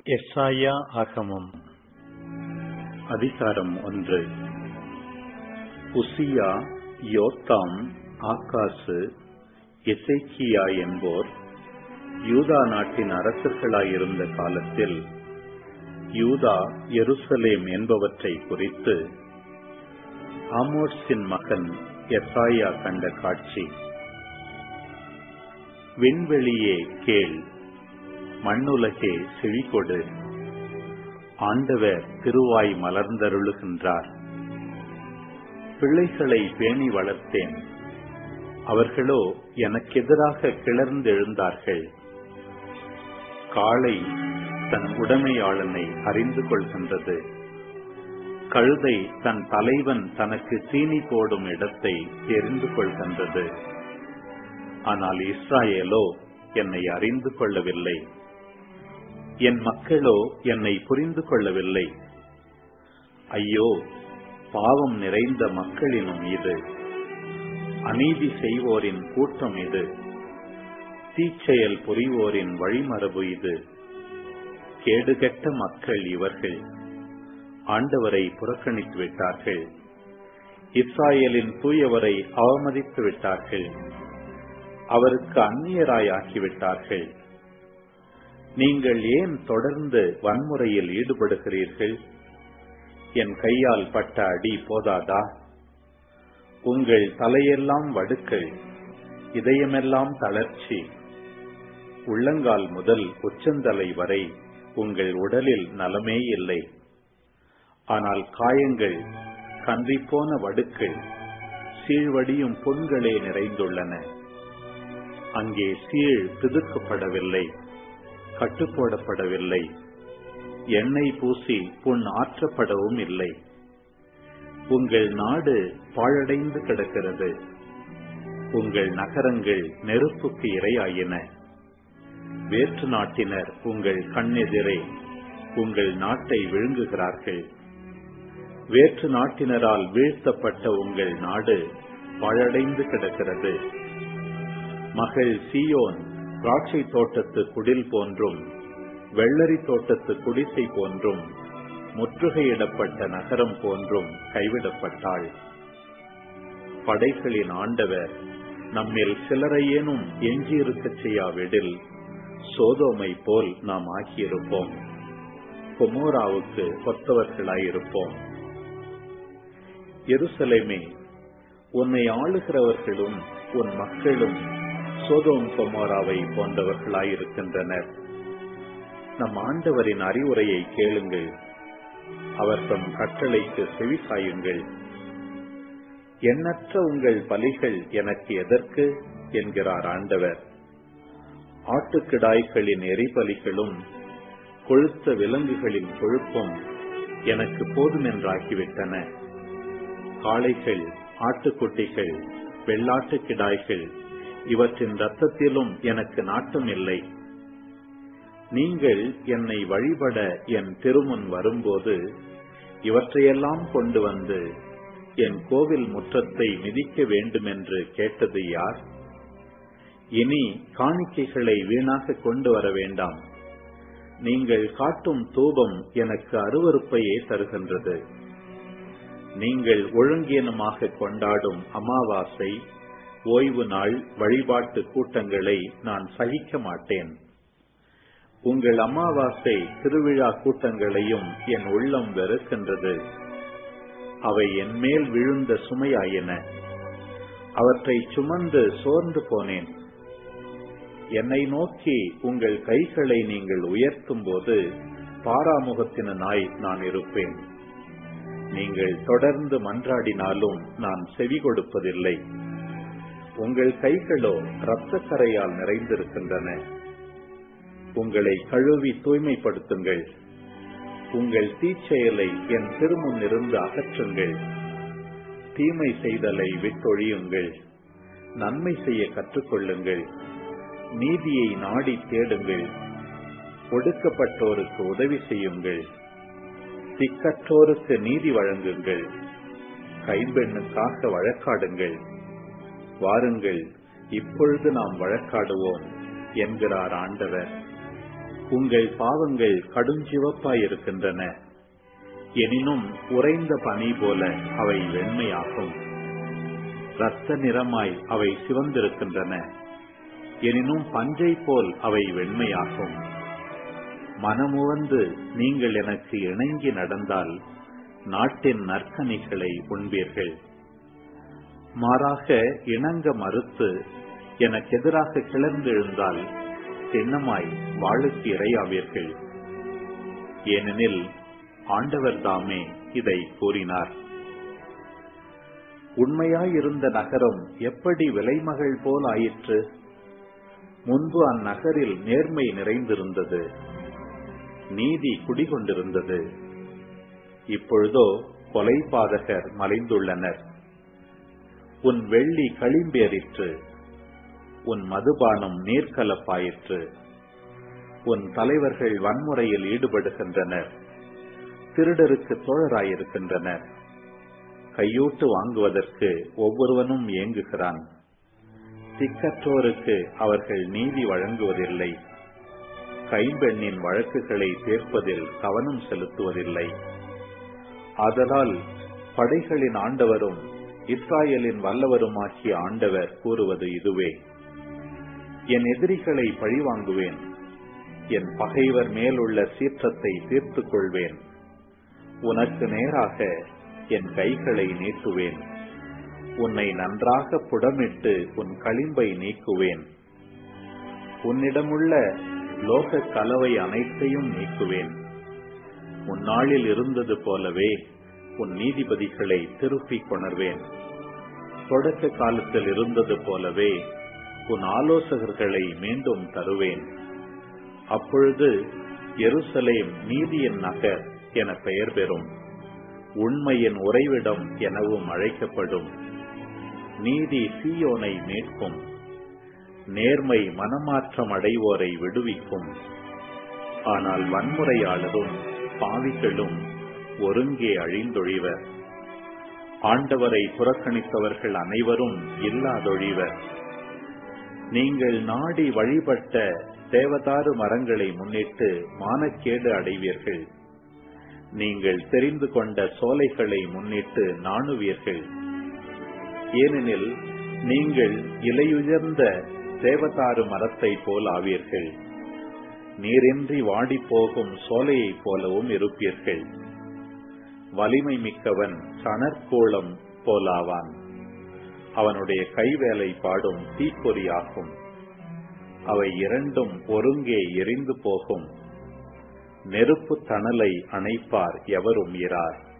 எஸ்ஐயா ஆகமம் அதிகாரம் ஒன்று உசியா யோத்தாம் ஆகாசு எசேக்கியா என்போர் யூதா நாட்டின் அரசர்களாயிருந்த காலத்தில் யூதா எருசலேம் என்பவற்றை குறித்து ஆமோர்ஸின் மகன் எஸ்ஐயா கண்ட காட்சி விண்வெளியே கேள் மண்ணுலகே செழிகொடு ஆண்டவர் திருவாய் மலர்ந்தருளுகின்றார் பிள்ளைகளை பேணி வளர்த்தேன் அவர்களோ எனக்கெதிராக கிளர்ந்தெழுந்தார்கள் காளை தன் உடைமையாளனை அறிந்து கொள்கின்றது கழுதை தன் தலைவன் தனக்கு தீனி போடும் இடத்தை தெரிந்து கொள்கின்றது ஆனால் இஸ்ராயேலோ என்னை அறிந்து கொள்ளவில்லை என் மக்களோ என்னை புரிந்து கொள்ளவில்லை ஐயோ பாவம் நிறைந்த மக்களினும் இது அநீதி செய்வோரின் கூட்டம் இது தீச்செயல் புரிவோரின் வழிமரபு இது கேடுகெட்ட மக்கள் இவர்கள் ஆண்டவரை புறக்கணித்து விட்டார்கள் இஸ்ராயலின் தூயவரை அவமதித்து விட்டார்கள் அவருக்கு அந்நியராய் ஆக்கிவிட்டார்கள் நீங்கள் ஏன் தொடர்ந்து வன்முறையில் ஈடுபடுகிறீர்கள் என் கையால் பட்ட அடி போதாதா உங்கள் தலையெல்லாம் வடுக்கள் இதயமெல்லாம் தளர்ச்சி உள்ளங்கால் முதல் உச்சந்தலை வரை உங்கள் உடலில் நலமே இல்லை ஆனால் காயங்கள் கன்றிப்போன வடுக்கள் சீழ்வடியும் புண்களே நிறைந்துள்ளன அங்கே சீழ் பிதுக்கப்படவில்லை கட்டுப்போடப்படவில்லை எண்ணெய் பூசி புண் ஆற்றப்படவும் இல்லை உங்கள் நாடு பாழடைந்து கிடக்கிறது உங்கள் நகரங்கள் நெருப்புக்கு இரையாயின வேற்று நாட்டினர் உங்கள் கண்ணெதிரே உங்கள் நாட்டை விழுங்குகிறார்கள் வேற்று நாட்டினரால் வீழ்த்தப்பட்ட உங்கள் நாடு பாழடைந்து கிடக்கிறது மகள் சியோன் திராட்சை தோட்டத்து குடில் போன்றும் வெள்ளரி தோட்டத்து குடிசை போன்றும் முற்றுகையிடப்பட்ட நகரம் போன்றும் கைவிடப்பட்டாள் படைகளின் ஆண்டவர் நம்மில் சிலரையேனும் எஞ்சியிருக்கச் செய்யாவிடில் சோதோமை போல் நாம் ஆகியிருப்போம் குமோராவுக்கு ஒத்தவர்களாயிருப்போம் எருசலேமே உன்னை ஆளுகிறவர்களும் உன் மக்களும் சோதோம் கொமோராவை போன்றவர்களாயிருக்கின்றனர் நம் ஆண்டவரின் அறிவுரையை கேளுங்கள் அவர் தம் கட்டளைக்கு செவி சாயுங்கள் எண்ணற்ற உங்கள் பலிகள் எனக்கு எதற்கு என்கிறார் ஆண்டவர் ஆட்டுக்கிடாய்களின் எரிபலிகளும் கொழுத்த விலங்குகளின் கொழுப்பும் எனக்கு போதுமென்றாகிவிட்டன காளைகள் ஆட்டுக்குட்டிகள் வெள்ளாட்டு கிடாய்கள் இவற்றின் ரத்தத்திலும் எனக்கு நாட்டம் இல்லை நீங்கள் என்னை வழிபட என் திருமுன் வரும்போது இவற்றையெல்லாம் கொண்டு வந்து என் கோவில் முற்றத்தை மிதிக்க வேண்டுமென்று கேட்டது யார் இனி காணிக்கைகளை வீணாக கொண்டு வர வேண்டாம் நீங்கள் காட்டும் தூபம் எனக்கு அருவறுப்பையே தருகின்றது நீங்கள் ஒழுங்கீனமாக கொண்டாடும் அமாவாசை ஓய்வு நாள் வழிபாட்டு கூட்டங்களை நான் சகிக்க மாட்டேன் உங்கள் அமாவாசை திருவிழா கூட்டங்களையும் என் உள்ளம் வெறுக்கின்றது அவை என் மேல் விழுந்த சுமையாயின அவற்றை சுமந்து சோர்ந்து போனேன் என்னை நோக்கி உங்கள் கைகளை நீங்கள் உயர்த்தும் போது பாராமுகத்தினாய் நான் இருப்பேன் நீங்கள் தொடர்ந்து மன்றாடினாலும் நான் செவி கொடுப்பதில்லை உங்கள் கைகளோ இரத்தக்கரையால் நிறைந்திருக்கின்றன உங்களை கழுவி தூய்மைப்படுத்துங்கள் உங்கள் தீச்செயலை என் திருமுன் இருந்து அகற்றுங்கள் தீமை செய்தலை விட்டொழியுங்கள் நன்மை செய்ய கற்றுக்கொள்ளுங்கள் நீதியை நாடி தேடுங்கள் ஒடுக்கப்பட்டோருக்கு உதவி செய்யுங்கள் திக்கற்றோருக்கு நீதி வழங்குங்கள் கைம்பெண்ணுக்காக வழக்காடுங்கள் வாருங்கள் இப்பொழுது நாம் வழக்காடுவோம் என்கிறார் ஆண்டவர் உங்கள் பாவங்கள் கடுஞ்சிவப்பாயிருக்கின்றன எனினும் உறைந்த பனி போல அவை வெண்மையாகும் இரத்த நிறமாய் அவை சிவந்திருக்கின்றன எனினும் பஞ்சை போல் அவை வெண்மையாகும் மனமுவந்து நீங்கள் எனக்கு இணங்கி நடந்தால் நாட்டின் நற்கனிகளை உண்பீர்கள் மாறாக இணங்க மறுத்து எனக்கு எதிராக கிளர்ந்தெழுந்தால் சின்னமாய் வாழுக்கு இரையாவீர்கள் ஏனெனில் ஆண்டவர் தாமே இதை கூறினார் உண்மையாயிருந்த நகரம் எப்படி விலைமகள் போல் ஆயிற்று முன்பு அந்நகரில் நேர்மை நிறைந்திருந்தது நீதி குடிகொண்டிருந்தது இப்பொழுதோ கொலை பாதகர் மறைந்துள்ளனர் உன் வெள்ளி களிம்பேறிற்று உன் மதுபானம் நீர்க்கலப்பாயிற்று உன் தலைவர்கள் வன்முறையில் ஈடுபடுகின்றனர் திருடருக்கு தோழராயிருக்கின்றனர் கையூட்டு வாங்குவதற்கு ஒவ்வொருவனும் ஏங்குகிறான் திக்கற்றோருக்கு அவர்கள் நீதி வழங்குவதில்லை கைம்பெண்ணின் வழக்குகளை தீர்ப்பதில் கவனம் செலுத்துவதில்லை ஆதலால் படைகளின் ஆண்டவரும் இஸ்ராயலின் வல்லவருமாகிய ஆண்டவர் கூறுவது இதுவே என் எதிரிகளை பழிவாங்குவேன் என் பகைவர் மேலுள்ள சீற்றத்தை தீர்த்துக் கொள்வேன் உனக்கு நேராக என் கைகளை நீட்டுவேன் உன்னை நன்றாக புடமிட்டு உன் களிம்பை நீக்குவேன் உன்னிடமுள்ள லோக கலவை அனைத்தையும் நீக்குவேன் உன்னாளில் இருந்தது போலவே உன் நீதிபதிகளை திருப்பிக் கொணர்வேன் தொடக்க காலத்தில் இருந்தது போலவே உன் ஆலோசகர்களை மீண்டும் தருவேன் அப்பொழுது எருசலேம் நீதியின் நகர் என பெயர் பெறும் உண்மையின் உறைவிடம் எனவும் அழைக்கப்படும் நீதி சீயோனை மீட்கும் நேர்மை மனமாற்றம் அடைவோரை விடுவிக்கும் ஆனால் வன்முறையாளரும் பாவிகளும் ஒருங்கே அழிந்தொழிவர் ஆண்டவரை புறக்கணித்தவர்கள் அனைவரும் இல்லாதொழிவர் நீங்கள் நாடி வழிபட்ட தேவதாரு மரங்களை முன்னிட்டு மானக்கேடு அடைவீர்கள் நீங்கள் தெரிந்து கொண்ட சோலைகளை முன்னிட்டு நாணுவீர்கள் ஏனெனில் நீங்கள் இலையுயர்ந்த தேவதாரு மரத்தை போல் ஆவீர்கள் நீரின்றி வாடி போகும் சோலையைப் போலவும் இருப்பீர்கள் வலிமை மிக்கவன் சணற்கோளம் போலாவான் அவனுடைய கைவேலை பாடும் தீப்பொறியாகும் அவை இரண்டும் ஒருங்கே எரிந்து போகும் நெருப்பு தணலை அணைப்பார் எவரும் இரார்